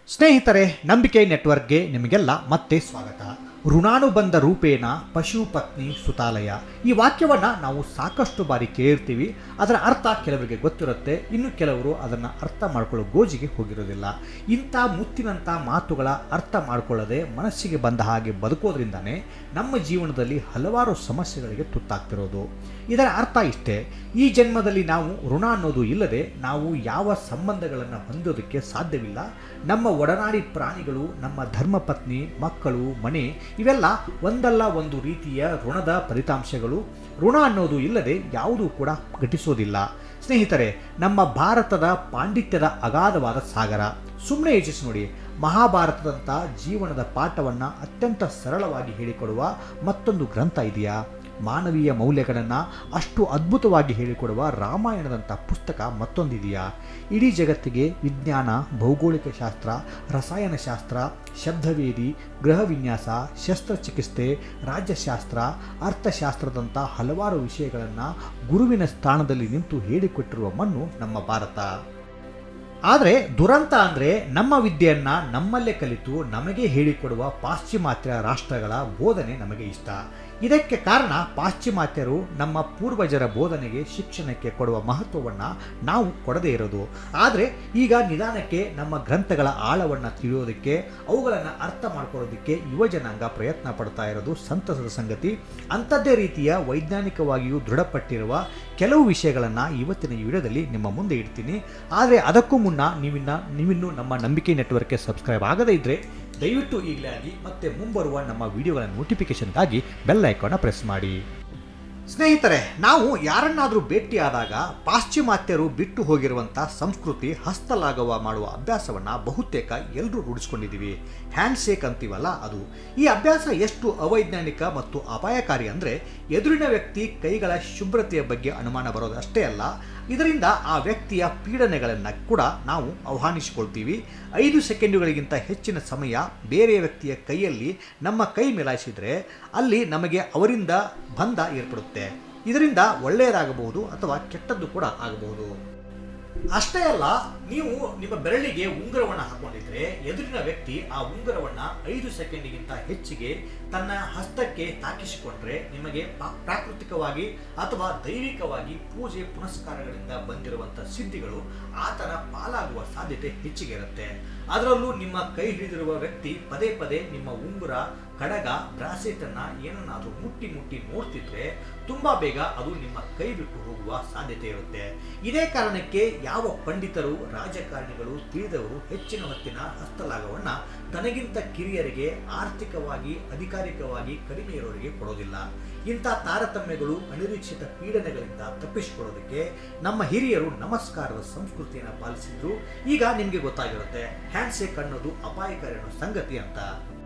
ಸ್ನೇಹಿತರೆ ನಂಬಿಕೆ ನೆಟ್ವರ್ಕ್ಗೆ ನಿಮಗೆಲ್ಲ ಮತ್ತೆ ಸ್ವಾಗತ ಋಣಾನುಬಂಧ ರೂಪೇಣ ಪಶು ಪತ್ನಿ ಸುತಾಲಯ ಈ ವಾಕ್ಯವನ್ನು ನಾವು ಸಾಕಷ್ಟು ಬಾರಿ ಕೇಳಿರ್ತೀವಿ ಅದರ ಅರ್ಥ ಕೆಲವರಿಗೆ ಗೊತ್ತಿರುತ್ತೆ ಇನ್ನು ಕೆಲವರು ಅದನ್ನು ಅರ್ಥ ಮಾಡ್ಕೊಳ್ಳೋ ಗೋಜಿಗೆ ಹೋಗಿರೋದಿಲ್ಲ ಇಂಥ ಮುತ್ತಿನಂಥ ಮಾತುಗಳ ಅರ್ಥ ಮಾಡ್ಕೊಳ್ಳದೆ ಮನಸ್ಸಿಗೆ ಬಂದ ಹಾಗೆ ಬದುಕೋದ್ರಿಂದಾನೇ ನಮ್ಮ ಜೀವನದಲ್ಲಿ ಹಲವಾರು ಸಮಸ್ಯೆಗಳಿಗೆ ತುತ್ತಾಗ್ತಿರೋದು ಇದರ ಅರ್ಥ ಇಷ್ಟೇ ಈ ಜನ್ಮದಲ್ಲಿ ನಾವು ಋಣ ಅನ್ನೋದು ಇಲ್ಲದೆ ನಾವು ಯಾವ ಸಂಬಂಧಗಳನ್ನು ಹೊಂದೋದಕ್ಕೆ ಸಾಧ್ಯವಿಲ್ಲ ನಮ್ಮ ಒಡನಾಡಿ ಪ್ರಾಣಿಗಳು ನಮ್ಮ ಧರ್ಮಪತ್ನಿ ಮಕ್ಕಳು ಮನೆ ಇವೆಲ್ಲ ಒಂದಲ್ಲ ಒಂದು ರೀತಿಯ ಋಣದ ಫಲಿತಾಂಶಗಳು ಋಣ ಅನ್ನೋದು ಇಲ್ಲದೆ ಯಾವುದೂ ಕೂಡ ಘಟಿಸೋದಿಲ್ಲ ಸ್ನೇಹಿತರೆ ನಮ್ಮ ಭಾರತದ ಪಾಂಡಿತ್ಯದ ಅಗಾಧವಾದ ಸಾಗರ ಸುಮ್ಮನೆ ಯೋಚಿಸಿ ನೋಡಿ ಮಹಾಭಾರತದಂಥ ಜೀವನದ ಪಾಠವನ್ನು ಅತ್ಯಂತ ಸರಳವಾಗಿ ಹೇಳಿಕೊಡುವ ಮತ್ತೊಂದು ಗ್ರಂಥ ಇದೆಯಾ ಮಾನವೀಯ ಮೌಲ್ಯಗಳನ್ನು ಅಷ್ಟು ಅದ್ಭುತವಾಗಿ ಹೇಳಿಕೊಡುವ ರಾಮಾಯಣದಂಥ ಪುಸ್ತಕ ಮತ್ತೊಂದಿದೆಯಾ ಇಡೀ ಜಗತ್ತಿಗೆ ವಿಜ್ಞಾನ ಭೌಗೋಳಿಕ ಶಾಸ್ತ್ರ ರಸಾಯನಶಾಸ್ತ್ರ ಶಬ್ದವೇದಿ ಗೃಹ ವಿನ್ಯಾಸ ಶಸ್ತ್ರಚಿಕಿತ್ಸೆ ರಾಜ್ಯಶಾಸ್ತ್ರ ಅರ್ಥಶಾಸ್ತ್ರದಂಥ ಹಲವಾರು ವಿಷಯಗಳನ್ನು ಗುರುವಿನ ಸ್ಥಾನದಲ್ಲಿ ನಿಂತು ಹೇಳಿಕೊಟ್ಟಿರುವ ಮಣ್ಣು ನಮ್ಮ ಭಾರತ ಆದರೆ ದುರಂತ ಅಂದರೆ ನಮ್ಮ ವಿದ್ಯೆಯನ್ನು ನಮ್ಮಲ್ಲೇ ಕಲಿತು ನಮಗೆ ಹೇಳಿಕೊಡುವ ಪಾಶ್ಚಿಮಾತ್ಯ ರಾಷ್ಟ್ರಗಳ ಬೋಧನೆ ನಮಗೆ ಇಷ್ಟ ಇದಕ್ಕೆ ಕಾರಣ ಪಾಶ್ಚಿಮಾತ್ಯರು ನಮ್ಮ ಪೂರ್ವಜರ ಬೋಧನೆಗೆ ಶಿಕ್ಷಣಕ್ಕೆ ಕೊಡುವ ಮಹತ್ವವನ್ನು ನಾವು ಕೊಡದೇ ಇರೋದು ಆದರೆ ಈಗ ನಿಧಾನಕ್ಕೆ ನಮ್ಮ ಗ್ರಂಥಗಳ ಆಳವನ್ನು ತಿಳಿಯೋದಕ್ಕೆ ಅವುಗಳನ್ನು ಅರ್ಥ ಮಾಡ್ಕೊಳ್ಳೋದಕ್ಕೆ ಯುವ ಜನಾಂಗ ಪ್ರಯತ್ನ ಪಡ್ತಾ ಇರೋದು ಸಂತಸದ ಸಂಗತಿ ಅಂಥದ್ದೇ ರೀತಿಯ ವೈಜ್ಞಾನಿಕವಾಗಿಯೂ ದೃಢಪಟ್ಟಿರುವ ಕೆಲವು ವಿಷಯಗಳನ್ನು ಇವತ್ತಿನ ಈ ವಿಡಿಯೋದಲ್ಲಿ ನಿಮ್ಮ ಮುಂದೆ ಇಡ್ತೀನಿ ಆದರೆ ಅದಕ್ಕೂ ಮುನ್ನ ನೀವಿನ್ನ ನೀವಿನ್ನೂ ನಮ್ಮ ನಂಬಿಕೆ ನೆಟ್ವರ್ಕ್ಗೆ ಸಬ್ಸ್ಕ್ರೈಬ್ ಆಗದೇ ಇದ್ದರೆ ದಯವಿಟ್ಟು ಈಗಲೇ ಆಗಿ ಮತ್ತೆ ಮುಂಬರುವ ನಮ್ಮ ವಿಡಿಯೋಗಳ ನೋಟಿಫಿಕೇಶನ್ಗಾಗಿ ಬೆಲ್ ಐಕಾನ್ನ ಪ್ರೆಸ್ ಮಾಡಿ ಸ್ನೇಹಿತರೆ ನಾವು ಯಾರನ್ನಾದರೂ ಭೇಟಿಯಾದಾಗ ಪಾಶ್ಚಿಮಾತ್ಯರು ಬಿಟ್ಟು ಹೋಗಿರುವಂಥ ಸಂಸ್ಕೃತಿ ಹಸ್ತಲಾಘವ ಮಾಡುವ ಅಭ್ಯಾಸವನ್ನು ಬಹುತೇಕ ಎಲ್ಲರೂ ರೂಢಿಸ್ಕೊಂಡಿದ್ದೀವಿ ಹ್ಯಾಂಡ್ ಶೇಕ್ ಅಂತೀವಲ್ಲ ಅದು ಈ ಅಭ್ಯಾಸ ಎಷ್ಟು ಅವೈಜ್ಞಾನಿಕ ಮತ್ತು ಅಪಾಯಕಾರಿ ಅಂದರೆ ಎದುರಿನ ವ್ಯಕ್ತಿ ಕೈಗಳ ಶುಭ್ರತೆಯ ಬಗ್ಗೆ ಅನುಮಾನ ಬರೋದು ಅಷ್ಟೇ ಅಲ್ಲ ಇದರಿಂದ ಆ ವ್ಯಕ್ತಿಯ ಪೀಡನೆಗಳನ್ನು ಕೂಡ ನಾವು ಆಹ್ವಾನಿಸಿಕೊಳ್ತೀವಿ ಐದು ಸೆಕೆಂಡುಗಳಿಗಿಂತ ಹೆಚ್ಚಿನ ಸಮಯ ಬೇರೆ ವ್ಯಕ್ತಿಯ ಕೈಯಲ್ಲಿ ನಮ್ಮ ಕೈ ಮಿಲಾಯಿಸಿದರೆ ಅಲ್ಲಿ ನಮಗೆ ಅವರಿಂದ ಬಂಧ ಏರ್ಪಡುತ್ತೆ ಇದರಿಂದ ಒಳ್ಳೆಯದಾಗಬಹುದು ಅಥವಾ ಕೆಟ್ಟದ್ದು ಕೂಡ ಆಗಬಹುದು ಅಷ್ಟೇ ಅಲ್ಲ ನೀವು ನಿಮ್ಮ ಬೆರಳಿಗೆ ಉಂಗುರವನ್ನು ಹಾಕೊಂಡಿದ್ರೆ ಎದುರಿನ ವ್ಯಕ್ತಿ ಆ ಉಂಗುರವನ್ನ ಐದು ಸೆಕೆಂಡಿಗಿಂತ ಹೆಚ್ಚಿಗೆ ತನ್ನ ಹಸ್ತಕ್ಕೆ ತಾಕಿಸಿಕೊಂಡ್ರೆ ನಿಮಗೆ ಪಾ- ಪ್ರಾಕೃತಿಕವಾಗಿ ಅಥವಾ ದೈವಿಕವಾಗಿ ಪೂಜೆ ಪುನಸ್ಕಾರಗಳಿಂದ ಬಂದಿರುವಂತಹ ಸಿದ್ಧಿಗಳು ಆತನ ಪಾಲಾಗುವ ಸಾಧ್ಯತೆ ಹೆಚ್ಚಿಗೆ ಇರುತ್ತೆ ಅದರಲ್ಲೂ ನಿಮ್ಮ ಕೈ ಹಿಡಿದಿರುವ ವ್ಯಕ್ತಿ ಪದೇ ಪದೇ ನಿಮ್ಮ ಉಂಗುರ ಕಡಗ ಬ್ರಾಸೆಟ್ ಅನ್ನ ಏನನ್ನಾದ್ರೂ ಮುಟ್ಟಿ ಮುಟ್ಟಿ ನೋಡ್ತಿದ್ರೆ ತುಂಬಾ ಬೇಗ ಅದು ನಿಮ್ಮ ಕೈ ಬಿಟ್ಟು ಹೋಗುವ ಸಾಧ್ಯತೆ ಇರುತ್ತೆ ಇದೇ ಕಾರಣಕ್ಕೆ ಯಾವ ಪಂಡಿತರು ರಾಜಕಾರಣಿಗಳು ತಿಳಿದವರು ಹೆಚ್ಚಿನ ಹೊತ್ತಿನ ಹಸ್ತಲಾಘವನ್ನ ತನಗಿಂತ ಕಿರಿಯರಿಗೆ ಆರ್ಥಿಕವಾಗಿ ಅಧಿಕಾರಿಕವಾಗಿ ಕಡಿಮೆ ಇರೋರಿಗೆ ಕೊಡೋದಿಲ್ಲ ಇಂಥ ತಾರತಮ್ಯಗಳು ಅನಿರೀಕ್ಷಿತ ಪೀಡನೆಗಳಿಂದ ತಪ್ಪಿಸಿಕೊಳ್ಳೋದಕ್ಕೆ ನಮ್ಮ ಹಿರಿಯರು ನಮಸ್ಕಾರದ ಸಂಸ್ಕೃತಿಯನ್ನು ಪಾಲಿಸಿದ್ರು ಈಗ ನಿಮಗೆ ಗೊತ್ತಾಗಿರುತ್ತೆ ಹ್ಯಾಂಡ್ ಶೇಕ್ ಅನ್ನೋದು ಅಪಾಯಕಾರಿ ಅನ್ನೋ ಸಂಗತಿ ಅಂತ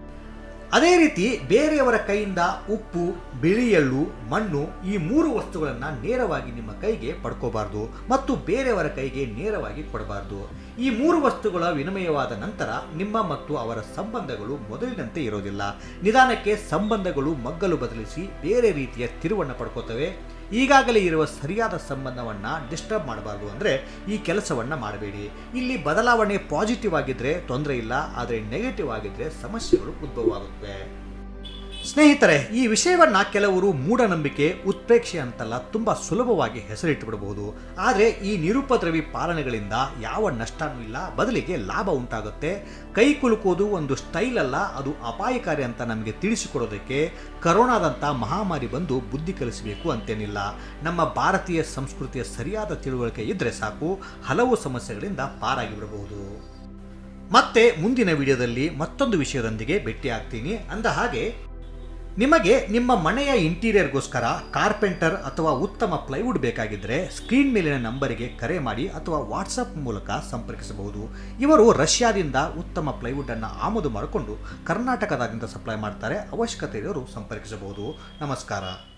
ಅದೇ ರೀತಿ ಬೇರೆಯವರ ಕೈಯಿಂದ ಉಪ್ಪು ಬಿಳಿ ಎಳ್ಳು ಮಣ್ಣು ಈ ಮೂರು ವಸ್ತುಗಳನ್ನು ನೇರವಾಗಿ ನಿಮ್ಮ ಕೈಗೆ ಪಡ್ಕೋಬಾರ್ದು ಮತ್ತು ಬೇರೆಯವರ ಕೈಗೆ ನೇರವಾಗಿ ಕೊಡಬಾರ್ದು ಈ ಮೂರು ವಸ್ತುಗಳ ವಿನಿಮಯವಾದ ನಂತರ ನಿಮ್ಮ ಮತ್ತು ಅವರ ಸಂಬಂಧಗಳು ಮೊದಲಿನಂತೆ ಇರೋದಿಲ್ಲ ನಿಧಾನಕ್ಕೆ ಸಂಬಂಧಗಳು ಮಗ್ಗಲು ಬದಲಿಸಿ ಬೇರೆ ರೀತಿಯ ತಿರುವನ್ನು ಪಡ್ಕೋತವೆ ಈಗಾಗಲೇ ಇರುವ ಸರಿಯಾದ ಸಂಬಂಧವನ್ನ ಡಿಸ್ಟರ್ಬ್ ಮಾಡಬಾರ್ದು ಅಂದರೆ ಈ ಕೆಲಸವನ್ನ ಮಾಡಬೇಡಿ ಇಲ್ಲಿ ಬದಲಾವಣೆ ಪಾಸಿಟಿವ್ ಆಗಿದ್ರೆ ತೊಂದರೆ ಇಲ್ಲ ಆದರೆ ನೆಗೆಟಿವ್ ಆಗಿದ್ರೆ ಸಮಸ್ಯೆಗಳು ಉದ್ಭವ ಆಗುತ್ತವೆ ಸ್ನೇಹಿತರೆ ಈ ವಿಷಯವನ್ನ ಕೆಲವರು ಮೂಢನಂಬಿಕೆ ಉತ್ಪ್ರೇಕ್ಷೆ ಅಂತಲ್ಲ ತುಂಬಾ ಸುಲಭವಾಗಿ ಹೆಸರಿಟ್ಟುಬಿಡಬಹುದು ಆದರೆ ಈ ನಿರುಪದ್ರವಿ ಪಾಲನೆಗಳಿಂದ ಯಾವ ನಷ್ಟನೂ ಇಲ್ಲ ಬದಲಿಗೆ ಲಾಭ ಉಂಟಾಗುತ್ತೆ ಕೈ ಕುಲುಕೋದು ಒಂದು ಸ್ಟೈಲ್ ಅಲ್ಲ ಅದು ಅಪಾಯಕಾರಿ ಅಂತ ನಮಗೆ ತಿಳಿಸಿಕೊಡೋದಕ್ಕೆ ಕರೋನಾದಂಥ ಮಹಾಮಾರಿ ಬಂದು ಬುದ್ಧಿ ಕಲಿಸಬೇಕು ಅಂತೇನಿಲ್ಲ ನಮ್ಮ ಭಾರತೀಯ ಸಂಸ್ಕೃತಿಯ ಸರಿಯಾದ ತಿಳುವಳಿಕೆ ಇದ್ರೆ ಸಾಕು ಹಲವು ಸಮಸ್ಯೆಗಳಿಂದ ಪಾರಾಗಿ ಬಿಡಬಹುದು ಮತ್ತೆ ಮುಂದಿನ ವಿಡಿಯೋದಲ್ಲಿ ಮತ್ತೊಂದು ವಿಷಯದೊಂದಿಗೆ ಭೇಟಿಯಾಗ್ತೀನಿ ಅಂದ ಹಾಗೆ ನಿಮಗೆ ನಿಮ್ಮ ಮನೆಯ ಇಂಟೀರಿಯರ್ಗೋಸ್ಕರ ಕಾರ್ಪೆಂಟರ್ ಅಥವಾ ಉತ್ತಮ ಪ್ಲೈವುಡ್ ಬೇಕಾಗಿದ್ದರೆ ಸ್ಕ್ರೀನ್ ಮೇಲಿನ ನಂಬರಿಗೆ ಕರೆ ಮಾಡಿ ಅಥವಾ ವಾಟ್ಸಪ್ ಮೂಲಕ ಸಂಪರ್ಕಿಸಬಹುದು ಇವರು ರಷ್ಯಾದಿಂದ ಉತ್ತಮ ಪ್ಲೈವುಡ್ ಅನ್ನು ಆಮದು ಮಾಡಿಕೊಂಡು ಕರ್ನಾಟಕದಾದ್ಯಂತ ಸಪ್ಲೈ ಮಾಡ್ತಾರೆ ಅವಶ್ಯಕತೆ ಇರೋರು ಸಂಪರ್ಕಿಸಬಹುದು ನಮಸ್ಕಾರ